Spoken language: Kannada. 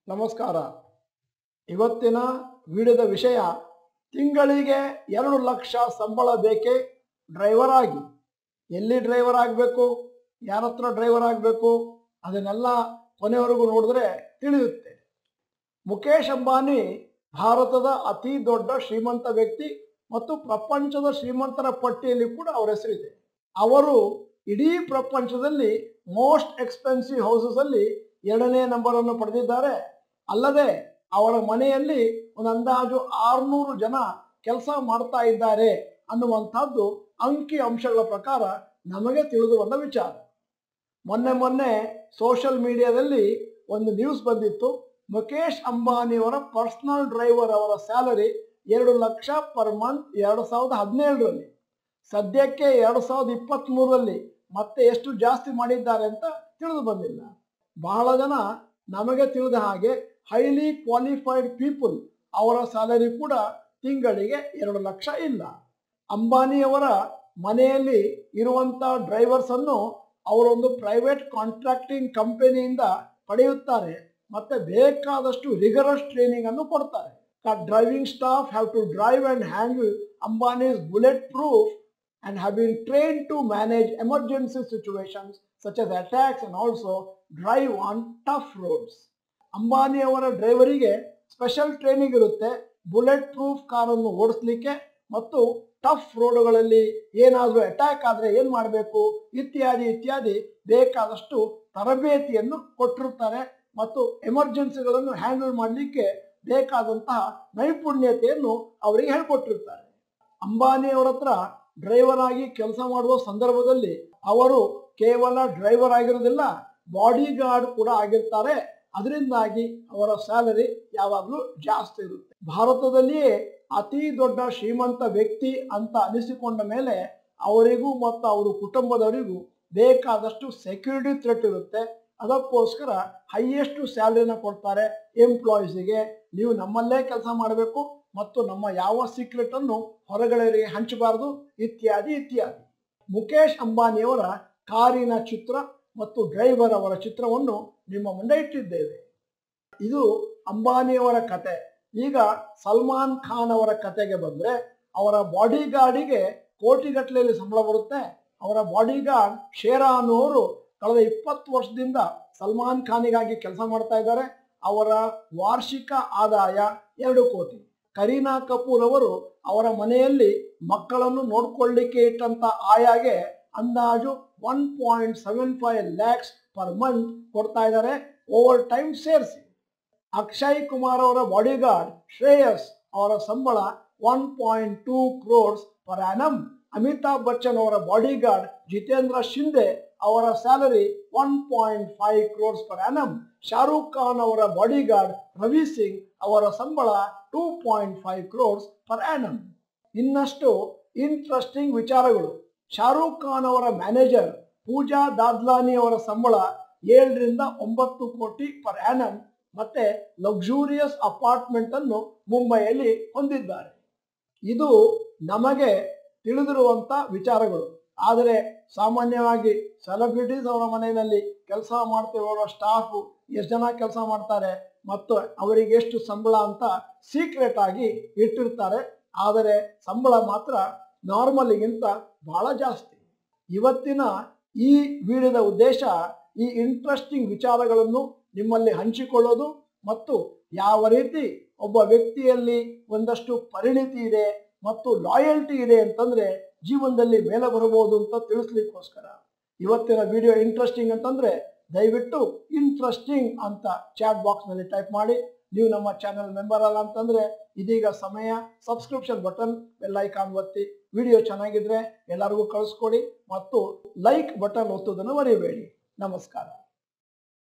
ನಮಸ್ಕಾರ ಇವತ್ತಿನ ವಿಡಿಯೋದ ವಿಷಯ ತಿಂಗಳಿಗೆ ಎರಡು ಲಕ್ಷ ಸಂಬಳ ಬೇಕೇ ಡ್ರೈವರ್ ಆಗಿ ಎಲ್ಲಿ ಡ್ರೈವರ್ ಆಗಬೇಕು ಯಾರ ಹತ್ರ ಡ್ರೈವರ್ ಆಗಬೇಕು ಅದನ್ನೆಲ್ಲ ಕೊನೆವರೆಗೂ ನೋಡಿದ್ರೆ ತಿಳಿಯುತ್ತೆ ಮುಖೇಶ್ ಅಂಬಾನಿ ಭಾರತದ ಅತಿ ದೊಡ್ಡ ಶ್ರೀಮಂತ ವ್ಯಕ್ತಿ ಮತ್ತು ಪ್ರಪಂಚದ ಶ್ರೀಮಂತರ ಪಟ್ಟಿಯಲ್ಲಿ ಕೂಡ ಅವರ ಹೆಸರಿದೆ ಅವರು ಇಡೀ ಪ್ರಪಂಚದಲ್ಲಿ ಮೋಸ್ಟ್ ಎಕ್ಸ್ಪೆನ್ಸಿವ್ ಹೌಸಸ್ ಅಲ್ಲಿ ಎರಡನೇ ನಂಬರ್ ಅನ್ನು ಪಡೆದಿದ್ದಾರೆ ಅಲ್ಲದೆ ಅವರ ಮನೆಯಲ್ಲಿ ಒಂದು ಅಂದಾಜು ಆರ್ನೂರು ಜನ ಕೆಲಸ ಮಾಡ್ತಾ ಇದ್ದಾರೆ ಅನ್ನುವಂಥದ್ದು ಅಂಕಿ ಅಂಶಗಳ ಪ್ರಕಾರ ನಮಗೆ ತಿಳಿದು ಬಂದ ವಿಚಾರ ಮೊನ್ನೆ ಮೊನ್ನೆ ಸೋಷಿಯಲ್ ಮೀಡಿಯಾದಲ್ಲಿ ಒಂದು ನ್ಯೂಸ್ ಬಂದಿತ್ತು ಮುಖೇಶ್ ಅಂಬಾನಿಯವರ ಪರ್ಸನಲ್ ಡ್ರೈವರ್ ಅವರ ಸ್ಯಾಲರಿ ಎರಡು ಲಕ್ಷ ಪರ್ ಮಂತ್ ಎರಡು ಸಾವಿರದ ಹದಿನೇಳರಲ್ಲಿ ಸದ್ಯಕ್ಕೆ ಎರಡು ಸಾವಿರದ ಇಪ್ಪತ್ತ್ ಮೂರರಲ್ಲಿ ಮತ್ತೆ ಎಷ್ಟು ಜಾಸ್ತಿ ಮಾಡಿದ್ದಾರೆ ಅಂತ ತಿಳಿದು ಬಂದಿಲ್ಲ ಬಹಳ ಜನ ನಮಗೆ ತಿಳಿದ ಹಾಗೆ ಹೈಲಿ ಕ್ವಾಲಿಫೈಡ್ ಪೀಪಲ್ ಅವರ ಸ್ಯಾಲರಿ ಕೂಡ ತಿಂಗಳಿಗೆ ಎರಡು ಲಕ್ಷ ಇಲ್ಲ ಅಂಬಾನಿಯವರ ಮನೆಯಲ್ಲಿ ಇರುವಂತ ಡ್ರೈವರ್ಸ್ ಅನ್ನು ಅವರೊಂದು ಪ್ರೈವೇಟ್ ಕಾಂಟ್ರಾಕ್ಟಿಂಗ್ ಕಂಪನಿಯಿಂದ ಪಡೆಯುತ್ತಾರೆ ಮತ್ತೆ ಬೇಕಾದಷ್ಟು ರಿಗರಸ್ ಟ್ರೈನಿಂಗ್ ಅನ್ನು ಕೊಡ್ತಾರೆ driving staff have to drive and handle Ambani's bullet proof and have been trained to manage emergency situations such as attacks and also drive on tough roads. Ambani ಅವರ ಡ್ರೈವರಿಗೆ ಸ್ಪೆಷಲ್ ಟ್ರೈನಿಂಗ್ ಇರುತ್ತೆ ಬುಲೆಟ್ ಪ್ರೂಫ್ ಕಾರನ್ನು ಓಡಿಸ್ಲಿಕ್ಕೆ ಮತ್ತು ಟಫ್ ರೋಡ್ಗಳಲ್ಲಿ ಏನಾದರೂ ಅಟ್ಯಾಕ್ ಆದರೆ ಏನು ಮಾಡಬೇಕು ಇತ್ಯಾದಿ ಇತ್ಯಾದಿ ಬೇಕಾದಷ್ಟು ತರಬೇತಿಯನ್ನು ಕೊಟ್ಟಿರ್ತಾರೆ ಮತ್ತು ಎಮರ್ಜೆನ್ಸಿಗಳನ್ನು ಹ್ಯಾಂಡಲ್ ಮಾಡಲಿಕ್ಕೆ ಬೇಕಾದಂತಹ ನೈಪುಣ್ಯತೆಯನ್ನು ಅವರಿಗೆ ಹೇಳ್ಕೊಟ್ಟಿರ್ತಾರೆ ಅಂಬಾನಿ ಅವರ ಹತ್ರ ಡ್ರೈವರ್ ಆಗಿ ಕೆಲಸ ಮಾಡುವ ಸಂದರ್ಭದಲ್ಲಿ ಅವರು ಕೇವಲ ಡ್ರೈವರ್ ಆಗಿರೋದಿಲ್ಲ ಬಾಡಿ ಗಾರ್ಡ್ ಕೂಡ ಆಗಿರ್ತಾರೆ ಅದರಿಂದಾಗಿ ಅವರ ಸ್ಯಾಲರಿ ಯಾವಾಗಲೂ ಜಾಸ್ತಿ ಇರುತ್ತೆ ಭಾರತದಲ್ಲಿಯೇ ಅತಿ ದೊಡ್ಡ ಶ್ರೀಮಂತ ವ್ಯಕ್ತಿ ಅಂತ ಅನಿಸಿಕೊಂಡ ಮೇಲೆ ಅವರಿಗೂ ಮತ್ತು ಅವರ ಕುಟುಂಬದವರಿಗೂ ಬೇಕಾದಷ್ಟು ಸೆಕ್ಯೂರಿಟಿ ಥ್ರೆಟ್ ಇರುತ್ತೆ ಅದಕ್ಕೋಸ್ಕರ ಹೈಯೆಸ್ಟ್ ಸ್ಯಾಲರಿನ ಕೊಡ್ತಾರೆ ಎಂಪ್ಲಾಯೀಸಿಗೆ ನೀವು ನಮ್ಮಲ್ಲೇ ಕೆಲಸ ಮಾಡಬೇಕು ಮತ್ತು ನಮ್ಮ ಯಾವ ಸೀಕ್ರೆಟ್ ಅನ್ನು ಹೊರಗಡೆಯವರಿಗೆ ಹಂಚಬಾರದು ಇತ್ಯಾದಿ ಇತ್ಯಾದಿ ಮುಖೇಶ್ ಅಂಬಾನಿಯವರ ಕಾರಿನ ಚಿತ್ರ ಮತ್ತು ಡ್ರೈವರ್ ಅವರ ಚಿತ್ರವನ್ನು ನಿಮ್ಮ ಮುಂದೆ ಇಟ್ಟಿದ್ದೇವೆ ಇದು ಅಂಬಾನಿಯವರ ಕತೆ ಈಗ ಸಲ್ಮಾನ್ ಖಾನ್ ಅವರ ಕತೆಗೆ ಬಂದ್ರೆ ಅವರ ಬಾಡಿ ಗಾರ್ಡಿಗೆ ಕೋಟಿಗಟ್ಟಲೆಯಲ್ಲಿ ಸಂಬಳ ಬರುತ್ತೆ ಅವರ ಬಾಡಿ ಗಾರ್ಡ್ ಶೇರಾ ಅನ್ನುವರು ಕಳೆದ ಇಪ್ಪತ್ತು ವರ್ಷದಿಂದ ಸಲ್ಮಾನ್ ಖಾನಿಗಾಗಿ ಕೆಲಸ ಮಾಡ್ತಾ ಇದ್ದಾರೆ ಅವರ ವಾರ್ಷಿಕ ಆದಾಯ ಎರಡು ಕೋಟಿ ಕರೀನಾ ಕಪೂರ್ ಅವರು ಅವರ ಮನೆಯಲ್ಲಿ ಮಕ್ಕಳನ್ನು ನೋಡ್ಕೊಳ್ಳಿಕ್ಕೆ ಇಟ್ಟಂತ ಆಯಾಗೆ ಅಂದಾಜು one point seven five lakhs per month ಕೊಡ್ತಾ ಇದ್ದಾರೆ ಓವರ್ ಟೈಮ್ ಸೇರಿಸಿ ಅಕ್ಷಯ್ ಕುಮಾರ್ ಅವರ ಬಾಡಿಗಾರ್ಡ್ ಶ್ರೇಯಸ್ ಅವರ ಸಂಬಳ one point two crores per annum Amitabh Bachchan ಅವರ ಬಾಡಿಗಾರ್ಡ್ ಜಿತೇಂದ್ರ ಶಿಂದೆ ಅವರ salary one point five crores per annum Shahrukh Khan ಅವರ ಬಾಡಿಗಾರ್ಡ್ ರವಿ ಸಿಂಗ್ ಅವರ ಸಂಬಳ two point five crores per annum ಇನ್ನಷ್ಟು ಇಂಟ್ರೆಸ್ಟಿಂಗ್ ವಿಚಾರಗಳು ಶಾರೂಕ್ ಖಾನ್ ಅವರ ಮ್ಯಾನೇಜರ್ ಪೂಜಾ ದಾದ್ಲಾನಿ ಅವರ ಸಂಬಳ ಏಳರಿಂದ ಒಂಬತ್ತು ಕೋಟಿ ಪರ್ ಆನಮ್ ಮತ್ತೆ ಲಕ್ಸುರಿಯಸ್ ಅಪಾರ್ಟ್ಮೆಂಟ್ ಅನ್ನು ಮುಂಬೈಯಲ್ಲಿ ಹೊಂದಿದ್ದಾರೆ ಇದು ನಮಗೆ ತಿಳಿದಿರುವಂತ ವಿಚಾರಗಳು ಆದರೆ ಸಾಮಾನ್ಯವಾಗಿ ಸೆಲೆಬ್ರಿಟೀಸ್ ಅವರ ಮನೆಯಲ್ಲಿ ಕೆಲಸ ಮಾಡ್ತಿರೋ ಸ್ಟಾಫ್ ಎಷ್ಟು ಜನ ಕೆಲಸ ಮಾಡ್ತಾರೆ ಮತ್ತು ಅವರಿಗೆ ಎಷ್ಟು ಸಂಬಳ ಅಂತ ಸೀಕ್ರೆಟ್ ಆಗಿ ಇಟ್ಟಿರ್ತಾರೆ ಆದರೆ ಸಂಬಳ ಮಾತ್ರ ನಾರ್ಮಲಿಗಿಂತ ಬಹಳ ಜಾಸ್ತಿ ಇವತ್ತಿನ ಈ ವಿಡಿಯೋದ ಉದ್ದೇಶ ಈ ಇಂಟ್ರೆಸ್ಟಿಂಗ್ ವಿಚಾರಗಳನ್ನು ನಿಮ್ಮಲ್ಲಿ ಹಂಚಿಕೊಳ್ಳೋದು ಮತ್ತು ಯಾವ ರೀತಿ ಒಬ್ಬ ವ್ಯಕ್ತಿಯಲ್ಲಿ ಒಂದಷ್ಟು ಪರಿಣಿತಿ ಇದೆ ಮತ್ತು ಲಾಯಲ್ಟಿ ಇದೆ ಅಂತಂದ್ರೆ ಜೀವನದಲ್ಲಿ ಮೇಲೆ ಬರಬಹುದು ಅಂತ ತಿಳಿಸ್ಲಿಕ್ಕೋಸ್ಕರ ಇವತ್ತಿನ ವಿಡಿಯೋ ಇಂಟ್ರೆಸ್ಟಿಂಗ್ ಅಂತಂದ್ರೆ ದಯವಿಟ್ಟು ಇಂಟ್ರೆಸ್ಟಿಂಗ್ ಅಂತ ಚಾಟ್ ಬಾಕ್ಸ್ ನಲ್ಲಿ ಟೈಪ್ ಮಾಡಿ ನೀವು ನಮ್ಮ ಚಾನೆಲ್ ಮೆಂಬರ್ ಅಲ್ಲ ಅಂತಂದ್ರೆ ಇದೀಗ ಸಮಯ ಸಬ್ಸ್ಕ್ರಿಪ್ಷನ್ ಬಟನ್ ಬೆಲ್ ಐಕಾನ್ ಒತ್ತಿ ವಿಡಿಯೋ ಚೆನ್ನಾಗಿದ್ರೆ ಎಲ್ಲರಿಗೂ ಕಳಿಸ್ಕೊಡಿ ಮತ್ತು ಲೈಕ್ ಬಟನ್ ಒತ್ತುವುದನ್ನು ಮರಿಬೇಡಿ ನಮಸ್ಕಾರ